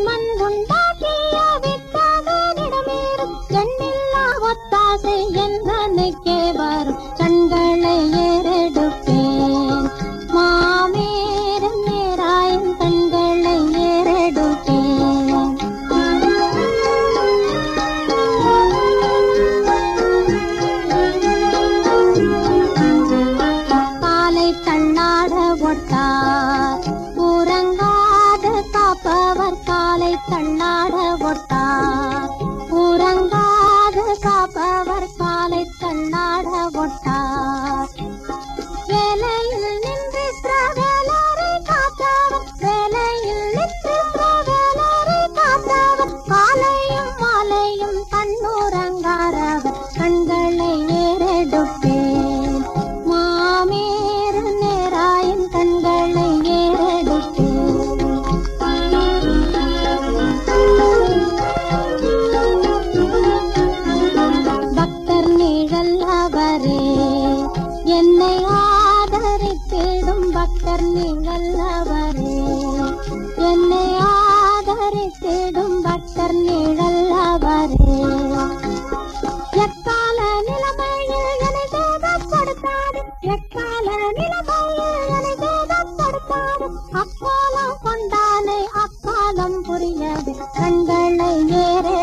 மண் உண்டாக்கிய வித்தகனிடமேறு எண்ணில்லா ஒத்தாசை என்னனுக்கே வரும் கண்களை ஏறெடுப்பேன் மாமேரும் நேராயின் கண்களை ஏறெடுப்பேன் காலை தள்ளாட ஒட்டார் உறங்காத காப்பவர் காலை தள்ளாட ஒட்டார் உறங்காத காப்பவர் காலை தள்ளாட ஒட்டார் வேலையில் நின்று வேலரை காத்தவர் வேலையில் நின்று வேலரை காத்தவர் காலையும் மாலையும் கண்ணுறங்காரவர் கண்களை ஏறெடுப்பேன் மாமேறு நேராயின் கண்களை ஏறெடுப்பேன் பக்தர் நிழல் அவரே என்னை ஆதரித்திடும் பக்தர் நீங்கள் அவரே என்னை ஆதரித்திடும் பக்தர் நிழல் அவரே எக்கால நிலைமையில் என்னை சேதப்படுத்தாது எக்கால நிலைமையில் என்னை சேதப்படுத்தாது அக்காலம் கொண்டானை அக்காலம் புரியாது கண்களை ஏறே